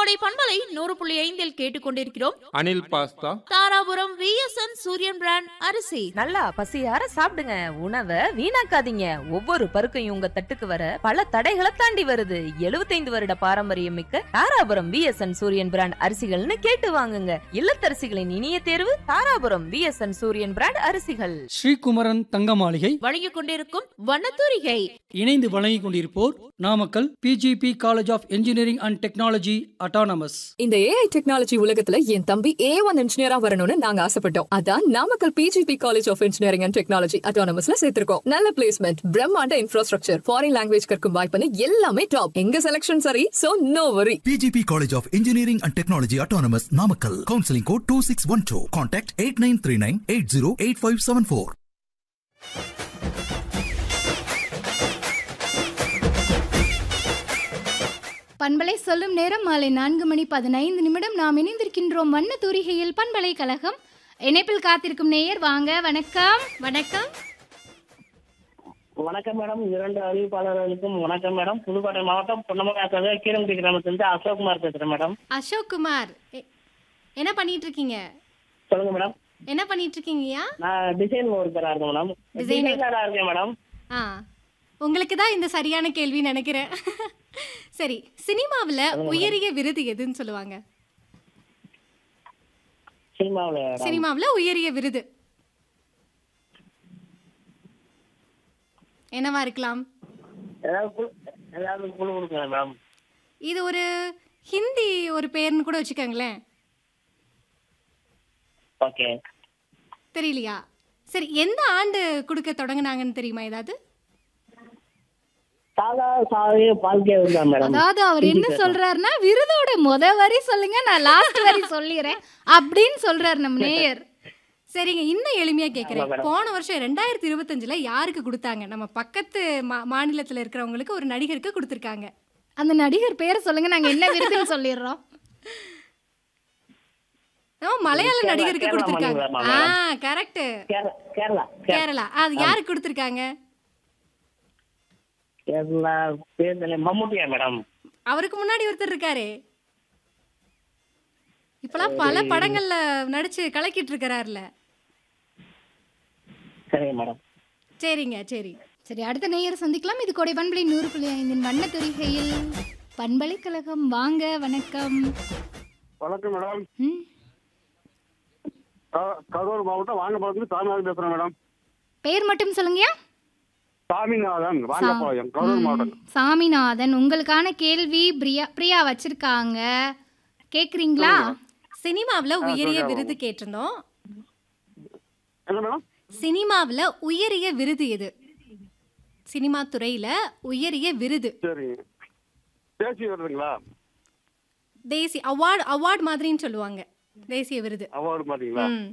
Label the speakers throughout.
Speaker 1: கோடை பண்பலை நூறு புள்ளி ஐந்தில் கேட்டுக்கொண்டிருக்கிறோம்
Speaker 2: Anil pasta
Speaker 1: Dharapuram VSN Suriyan brand அரிசி
Speaker 3: நல்லா பசியார சாப்பிடுங்க உணவை வீணாக்காதீங்க ஒவ்வொரு பருக்கையும் உங்க தட்டுக்கு வர பல தடைகளை தாண்டி வருது 75 வருட பாரம்பரியம் மிக்க தாராபுரம் விஎஸ்என் சூரியன் பிராண்ட் அரிசிகள்னு கேட்டு வாங்குங்க இல்லத்தரசிகளின் இனிய தேர்வு தாராபுரம் விஎஸ்என் சூரியன் பிராண்ட் அரிசிகள்
Speaker 4: ஸ்ரீகுமரன் தங்க மாளிகை
Speaker 1: வழங்கிக் கொண்டிருக்கும் வண்ணத்தூரிகை
Speaker 4: இணைந்து வழங்கிக் கொண்டிருப்போர் Namakkal PGP college of engineering and technology autonomous
Speaker 5: இந்த ஏஐ டெக்னாலஜி உலகத்துல என் தம்பி ஏ ஒன் இன்ஜினியரா வரணும்னு நாங்க ஆசைப்பட்டோம் அதான் Namakkal PGP college of engineering and technology அட்டானமஸ்ல சேர்த்திருக்கோம் நல்ல பிளேஸ்மெண்ட் பிரம்மாண்ட இன்ஃப்ராஸ்ட்ரக்சர் ஃபாரின் லாங்குவேஜ் கற்கும் வாய்ப்புன்னு எல்லாமே டாப் எங்க செலக்ஷன் சரி so no worry
Speaker 6: PGP College of Engineering and Technology Autonomous Namakkal. Counseling code 2612. Contact 8939 808574.
Speaker 7: பண்பலை சொல்லும் நேரம் மாலை நான்கு மணி பதினைந்து நிமிடம் நாம் இணைந்திருக்கின்றோம் வண்ண தூரிகையில் பண்பலை கழகம் இணைப்பில் காத்திருக்கும் நேயர் வாங்க வணக்கம் வணக்கம்
Speaker 8: வணக்கம் மேடம் இரண்டு அறிவிப்பாளர்களுக்கும் வணக்கம் மேடம் புதுக்கோட்டை மாவட்டம் பொன்னமங்காக்காக கீரங்குடி கிராமத்திலிருந்து அசோக்குமார் பேசுறேன் மேடம்
Speaker 7: அசோக் குமார் எ- என்ன பண்ணிட்டு இருக்கீங்க
Speaker 8: சொல்லுங்க மேடம்
Speaker 7: என்ன பண்ணிட்டு இருக்கீங்கய்யா
Speaker 8: நான் டிசைன் ஒர்க்கரா இருக்கேன் மேடம்
Speaker 7: Designer.
Speaker 8: டிசைனரா இருக்கேன் மேடம்
Speaker 7: ஆ உங்களுக்கு தான் இந்த சரியான கேள்வி நினைக்கிறேன் சரி சினிமாவில் உயரிய விருது எதுன்னு சொல்லுவாங்க
Speaker 8: சினிமாவில்
Speaker 7: சினிமாவில் உயரிய விருது என்னவா இருக்கலாம்
Speaker 8: ஏதாவது குழு ஏதாவது குழு கொடுங்க மேடம்
Speaker 7: இது ஒரு ஹிந்தி ஒரு பேர்னு கூட வச்சுக்கோங்களேன்
Speaker 8: ஓகே
Speaker 7: தெரியலையா சரி எந்த ஆண்டு கொடுக்க தொடங்குனாங்கன்னு தெரியுமா ஏதாவது
Speaker 8: சாதா சாவே வாழ்க்கை தான் மேடம்
Speaker 7: அதாவது அவர் என்ன சொல்றாருன்னா விருதோட முத வரி சொல்லுங்க நான் லாஸ்ட் வரி சொல்லிடுறேன் அப்படின்னு சொல்றாரு நம்ம நேயர் சரிங்க இன்னும் எளிமையா கேக்குறேன் போன வருஷம் ரெண்டாயிரத்தி இருபத்தஞ்சுல யாருக்கு கொடுத்தாங்க நம்ம பக்கத்து மா மாநிலத்துல இருக்கிறவங்களுக்கு ஒரு நடிகருக்கு கொடுத்துருக்காங்க அந்த நடிகர் பேரை சொல்லுங்க நாங்க என்ன விருதுன்னு சொல்லிடுறோம் நம்ம மலையாள
Speaker 8: கேரளா-
Speaker 7: நடிகருக்கு
Speaker 8: கேரளா
Speaker 7: கொடுத்துருக்காங்க
Speaker 8: மாநிலமா
Speaker 7: ஆ கரெக்ட்
Speaker 8: கேரளா கேரளா
Speaker 7: கேரளா அது யாருக்கு கொடுத்துருக்காங்க
Speaker 8: கேரளா பேர் தெரியல. மம்முட்டியா மேடம்
Speaker 7: அவருக்கு முன்னாடி ஒருத்தர் இருக்காரே இப்பெல்லாம் பல படங்கள்ல நடிச்சு கலக்கிட்டு இருக்கிறாருல
Speaker 8: சரிங்க மேடம்
Speaker 7: சரிங்க சரி சரி அடுத்த நேயர் சந்திக்கலாம் இது கோடை பண்பலை நூறு புள்ளி ஐந்தின் வண்ண துரிகையில் பண்பலைக்கழகம் வாங்க வணக்கம்
Speaker 9: வணக்கம் மேடம்
Speaker 7: ம்,
Speaker 9: க- கரூர் மாவட்டம் வாங்கப்பாளையத்துக்கு சாமிநாதன் பேசுறேன் மேடம்
Speaker 7: பெயர் மட்டும் சொல்லுங்கயா
Speaker 9: சாமிநாதன் வாங்கப்பாளையம் கரூர் மாவட்டம்
Speaker 7: ம், சாமிநாதன் உங்களுக்கான கேள்வி பிரியா பிரியா வச்சிருக்காங்க கேக்குறீங்களா சினிமாவில் உயரிய விருது கேட்டிருந்தோம்
Speaker 9: என்ன மேடம்
Speaker 7: சினிமாவில் உயரிய விருது எது சினிமா துறையில உயரிய விருது
Speaker 9: சரிங்க தேசிய வருதுங்களா
Speaker 7: தேசிய அவார்டு அவார்டு மாதிரின்னு சொல்லுவாங்க தேசிய விருது
Speaker 9: அவார்டு மாதிரிங்களா
Speaker 7: ம்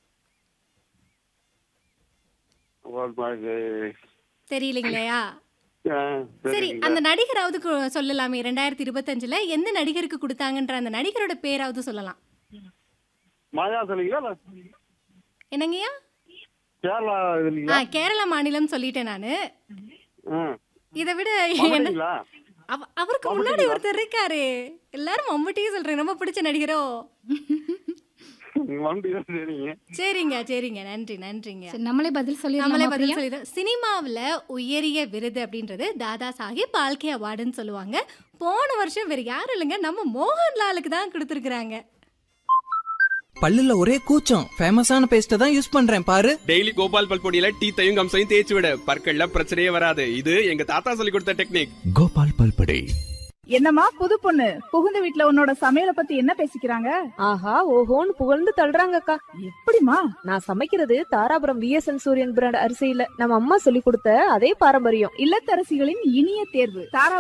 Speaker 9: அவார்டு மாதிரி
Speaker 7: தெரியலைங்களையா
Speaker 9: ஆ,
Speaker 7: சரி
Speaker 9: சரிங்களா.
Speaker 7: அந்த நடிகராவது கு- சொல்லலாமே ரெண்டாயிரத்தி இருபத்தஞ்சுல எந்த நடிகருக்கு கொடுத்தாங்கன்ற அந்த நடிகரோட பேராவது சொல்லலாம்
Speaker 9: மாயா சொல்லிங்களா இல்ல
Speaker 7: என்னங்கய்யா
Speaker 9: கேரளா இது
Speaker 7: ஆ
Speaker 9: இல்லைங்களா
Speaker 7: கேரள மாநிலம் சொல்லிட்டேன் நானு
Speaker 9: ஆ.
Speaker 7: இதை விட என்ன
Speaker 9: மம்முட்டிங்களா
Speaker 7: அவ- அவருக்கு முன்னாடி ஒருத்தர் இருக்காரு எல்லாரும் மம்முட்டியே சொல்றேன் ரொம்ப பிடிச்ச நடிகரோ
Speaker 9: மம்முட்டி தான் சரிங்க
Speaker 7: சரிங்க சரிங்க நன்றி நன்றிங்க நம்மளே பதில் சொல்லி நம்மளே பதில் சொல்லிடுறோம் சினிமாவில் உயரிய விருது அப்படின்றது தாதா சாஹிப் பால்கே அவார்டுன்னு சொல்லுவாங்க போன வருஷம் வேற யாரும் இல்லைங்க நம்ம மோகன்லாலுக்கு தான் கொடுத்துருக்குறாங்க
Speaker 10: பல்லுல ஒரே கூச்சம் ஃபேமஸான பேஸ்ட தான் யூஸ் பண்றேன் பாரு
Speaker 11: டெய்லி கோபால் பல்பொடியில டீத்தையும் கம்சையும் தேய்ச்சி விட பற்கள்ல பிரச்சனையே வராது இது எங்க தாத்தா சொல்லி கொடுத்த டெக்னிக்
Speaker 6: கோபால் பல்படை
Speaker 12: என்னம்மா புது பொண்ணு புகுந்த வீட்ல உன்னோட சமையல பத்தி என்ன பேசிக்கிறாங்க
Speaker 3: ஆஹா ஓஹோன்னு புகழ்ந்து தள்ளுறாங்கக்கா
Speaker 12: எப்படிமா
Speaker 3: நான் சமைக்கிறது தாராபுரம் விஎஸ்என் சூரியன் பிராண்ட் அரிசியில நம்ம அம்மா சொல்லி கொடுத்த அதே பாரம்பரியம்
Speaker 12: இல்லத்தரசிகளின் இனிய தேர்வு தாரா